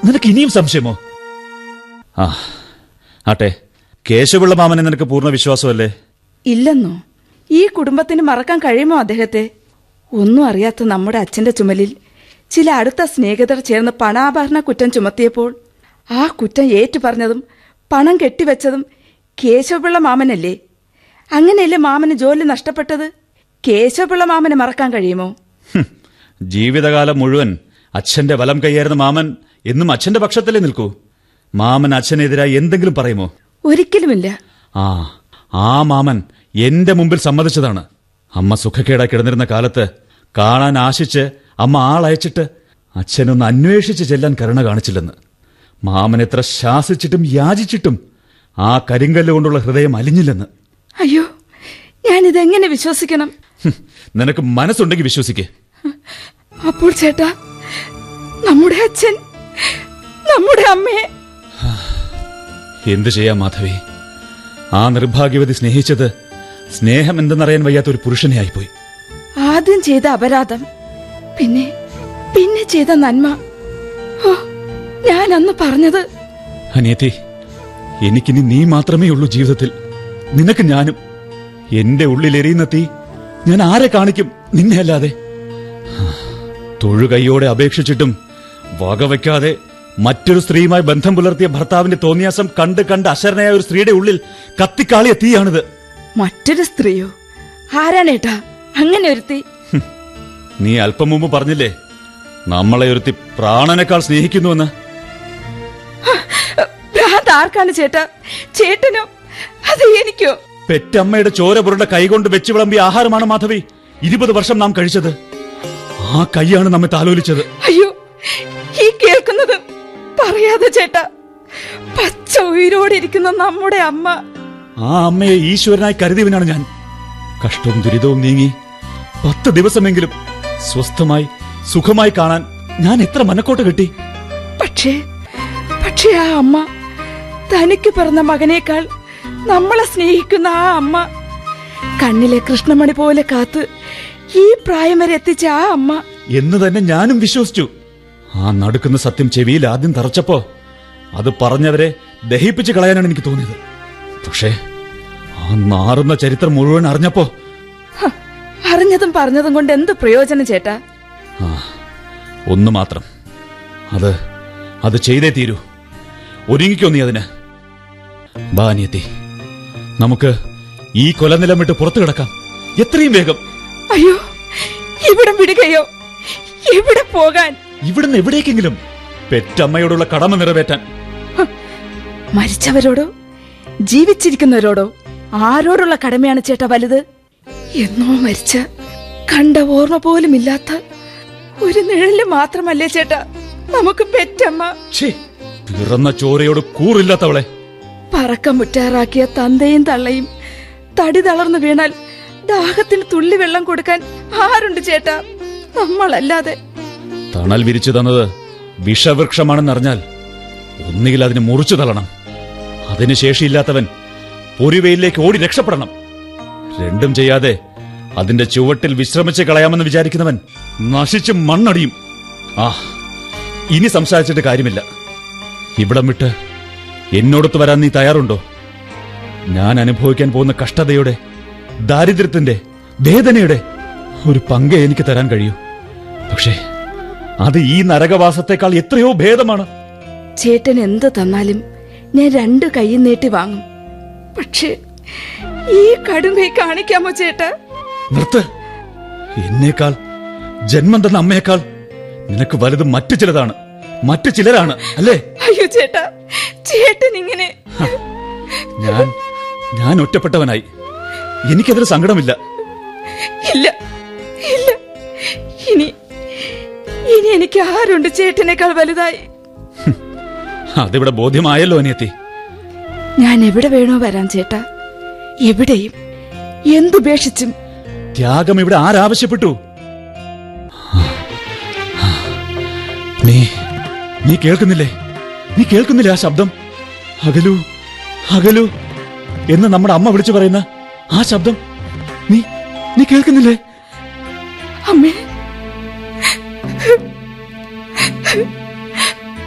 നിനക്ക് ഇനിയും സംശയമോ ആ ആട്ടെ കേശവുള്ള മാമനെ നിനക്ക് പൂർണ്ണ വിശ്വാസമല്ലേ ഇല്ലെന്നോ ഈ കുടുംബത്തിന് മറക്കാൻ കഴിയുമോ അദ്ദേഹത്തെ ഒന്നും അറിയാത്ത നമ്മുടെ അച്ഛന്റെ ചുമലിൽ ചില അടുത്ത സ്നേഹിതർ ചേർന്ന് പണാഭരണ കുറ്റം ചുമത്തിയപ്പോൾ ആ കുറ്റം ഏറ്റുപറഞ്ഞതും പണം കെട്ടിവെച്ചതും കേശവപിള്ള മാമനല്ലേ അങ്ങനെയല്ലേ മാമന് ജോലി നഷ്ടപ്പെട്ടത് കേശവപിള്ള മാമനെ മറക്കാൻ കഴിയുമോ ഹും, ജീവിതകാലം മുഴുവൻ അച്ഛന്റെ വലം കൈയായിരുന്ന മാമൻ എന്നും അച്ഛന്റെ പക്ഷത്തല്ലേ നിൽക്കൂ മാമൻ അച്ഛനെതിരായി എന്തെങ്കിലും പറയുമോ ഒരിക്കലുമില്ല ആ ആ മാമൻ എന്റെ മുമ്പിൽ സമ്മതിച്ചതാണ് അമ്മ സുഖക്കേടായി കിടന്നിരുന്ന കാലത്ത് കാണാൻ ആശിച്ച് അമ്മ ആളയച്ചിട്ട് അച്ഛനൊന്ന് അന്വേഷിച്ച് ചെല്ലാൻ കരുണ കാണിച്ചില്ലെന്ന് മാമൻ എത്ര ശാസിച്ചിട്ടും യാചിച്ചിട്ടും ആ കരിങ്കല്ല് കൊണ്ടുള്ള ഹൃദയം അലിഞ്ഞില്ലെന്ന് അയ്യോ ഞാനിതെങ്ങനെ വിശ്വസിക്കണം ഹും, നിനക്ക് മനസ്സുണ്ടെങ്കിൽ വിശ്വസിക്കേ അപ്പോൾ ചേട്ടാ നമ്മുടെ അച്ഛൻ നമ്മുടെ അമ്മയെ എന്തു ചെയ്യാം മാധവി ആ നിർഭാഗ്യവതി സ്നേഹിച്ചത് സ്നേഹം എന്തെന്നറിയാൻ വയ്യാത്ത ഒരു പുരുഷനെ ആയിപ്പോയി ആദ്യം ചെയ്ത അപരാധം പിന്നെ പിന്നെ ചെയ്ത നന്മ ഓ ഞാൻ അന്ന് പറഞ്ഞത് അനിയത്തി എനിക്കിനി നീ മാത്രമേ ഉള്ളൂ ജീവിതത്തിൽ നിനക്ക് ഞാനും എന്റെ ഉള്ളിൽ എറിയുന്ന തീ ഞാൻ ആരെ കാണിക്കും നിന്നെ അല്ലാതെ തൊഴുകൈയോടെ അപേക്ഷിച്ചിട്ടും വകവയ്ക്കാതെ മറ്റൊരു സ്ത്രീയുമായി ബന്ധം പുലർത്തിയ ഭർത്താവിന്റെ തോന്നിയാസം കണ്ട് കണ്ട് അശരണയായ ഒരു സ്ത്രീയുടെ ഉള്ളിൽ കത്തിക്കാളിയ തീയാണിത് മറ്റൊരു സ്ത്രീയോ ആരാണേട്ടാ അങ്ങനെ ഒരുത്തി ഹും, നീ അല്പം മുമ്പ് പറഞ്ഞില്ലേ നമ്മളെ ഒരുത്തി പ്രാണനേക്കാൾ സ്നേഹിക്കുന്നുവെന്ന് ഭ്രാന്ത് ആർക്കാണ് ചേട്ടാ ചേട്ടനോ അത് എനിക്കോ പെറ്റമ്മയുടെ ചോര പുരണ്ട കൈകൊണ്ട് വെച്ച് വിളമ്പിയ ആഹാരമാണ് മാധവി ഇരുപത് വർഷം നാം കഴിച്ചത് ആ കൈയാണ് നമ്മെ താലോലിച്ചത് അയ്യോ ഈ കേൾക്കുന്നത് പറയാതെ ചേട്ടാ പച്ച ഉയിരോടെ ഇരിക്കുന്ന നമ്മുടെ അമ്മ ആ അമ്മയെ ഈശ്വരനായി കരുതിയവനാണ് ഞാൻ കഷ്ടവും ദുരിതവും നീങ്ങി പത്ത് ദിവസമെങ്കിലും സ്വസ്ഥമായി സുഖമായി കാണാൻ ഞാൻ എത്ര മനക്കോട്ട് കിട്ടി പക്ഷേ പക്ഷേ ആ അമ്മ തനിക്ക് പിറന്ന മകനേക്കാൾ നമ്മളെ സ്നേഹിക്കുന്ന ആ അമ്മ കണ്ണിലെ കൃഷ്ണമണി പോലെ കാത്ത് ഈ പ്രായം വരെ എത്തിച്ച ആ അമ്മ എന്ന് തന്നെ ഞാനും വിശ്വസിച്ചു ആ നടുക്കുന്ന സത്യം ചെവിയിൽ ആദ്യം തറച്ചപ്പോ അത് പറഞ്ഞവരെ ദഹിപ്പിച്ച് കളയാനാണ് എനിക്ക് തോന്നിയത് പക്ഷേ ആ നാറുന്ന ചരിത്രം മുഴുവൻ അറിഞ്ഞപ്പോ ഹ, അറിഞ്ഞതും പറഞ്ഞതും കൊണ്ട് എന്ത് പ്രയോജനം ചേട്ടാ ആ ഒന്ന് മാത്രം അത് അത് ചെയ്തേ തീരൂ ഒരുങ്ങിക്കോ നീ അതിന് ബാ അനിയത്തി നമുക്ക് ഈ കൊലനിലം വിട്ട് പുറത്തു കിടക്കാം എത്രയും വേഗം അയ്യോ ഇവിടെ വിടുകയോ എവിടെ പോകാൻ ഇവിടുന്ന് എവിടേക്കെങ്കിലും പെറ്റമ്മയോടുള്ള കടമ നിറവേറ്റാൻ മരിച്ചവരോടോ ജീവിച്ചിരിക്കുന്നവരോടോ ആരോടുള്ള കടമയാണ് ചേട്ടാ വലുത് എന്നോ മരിച്ച കണ്ട ഓർമ്മ പോലും ഇല്ലാത്ത ഒരു നിഴല് മാത്രമല്ലേ ചേട്ടാ നമുക്ക് പെറ്റമ്മ ഛേ പിറന്ന ചോരയോട് കൂറില്ലാത്തവളെ പറക്കം മുറ്റാറാക്കിയ തന്തയും തള്ളയും തടി തളർന്നു വീണാൽ ദാഹത്തിന് തുള്ളി വെള്ളം കൊടുക്കാൻ ആരുണ്ട് ചേട്ടാ നമ്മളല്ലാതെ തണൽ വിരിച്ചു തന്നത് വിഷവൃക്ഷമാണെന്നറിഞ്ഞാൽ ഒന്നുകിൽ അതിനെ മുറിച്ചു തള്ളണം അതിന് ശേഷിയില്ലാത്തവൻ പൊരുവയിലേക്ക് ഓടി രക്ഷപ്പെടണം രണ്ടും ചെയ്യാതെ അതിന്റെ ചുവട്ടിൽ വിശ്രമിച്ച് കളയാമെന്ന് വിചാരിക്കുന്നവൻ നശിച്ച് മണ്ണടിയും ആ ഇനി സംസാരിച്ചിട്ട് കാര്യമില്ല ഇവിടം വിട്ട് എന്നോടൊത്ത് വരാൻ നീ തയ്യാറുണ്ടോ ഞാൻ അനുഭവിക്കാൻ പോകുന്ന കഷ്ടതയുടെ ദാരിദ്ര്യത്തിന്റെ വേദനയുടെ ഒരു പങ്കേ എനിക്ക് തരാൻ കഴിയൂ പക്ഷേ അത് ഈ നരകവാസത്തെക്കാൾ എത്രയോ ഭേദമാണ് ചേട്ടൻ എന്ത് തന്നാലും ഞാൻ രണ്ട് കൈയും നീട്ടി വാങ്ങും പക്ഷേ ഈ കടും കൈ കാണിക്കാമോ ചേട്ടാ നിർത്ത് എന്നേക്കാൾ ജന്മം തന്ന അമ്മയേക്കാൾ നിനക്ക് വലുത് മറ്റു ചിലതാണ് മറ്റു ചിലരാണ് അല്ലേ അയ്യോ ചേട്ടാ ചേട്ടൻ ഇങ്ങനെ ഞാൻ ഞാൻ ഒറ്റപ്പെട്ടവനായി എനിക്കതിൽ സങ്കടമില്ല ഇല്ല ഇല്ല ഇനി ഇനി എനിക്ക് ആരുണ്ട് ചേട്ടനേക്കാൾ വലുതായി അതിവിടെ ബോധ്യമായല്ലോ അനിയത്തി ഞാൻ എവിടെ വേണോ വരാൻ ചേട്ടാ എവിടെയും എന്തുപേക്ഷിച്ചും ത്യാഗം ഇവിടെ ആരാവശ്യപ്പെട്ടു നീ നീ കേൾക്കുന്നില്ലേ നീ കേൾക്കുന്നില്ലേ ആ ശബ്ദം അകലു അകലു എന്ന് നമ്മുടെ അമ്മ വിളിച്ചു പറയുന്ന ആ ശബ്ദം നീ നീ കേൾക്കുന്നില്ലേ അമ്മേ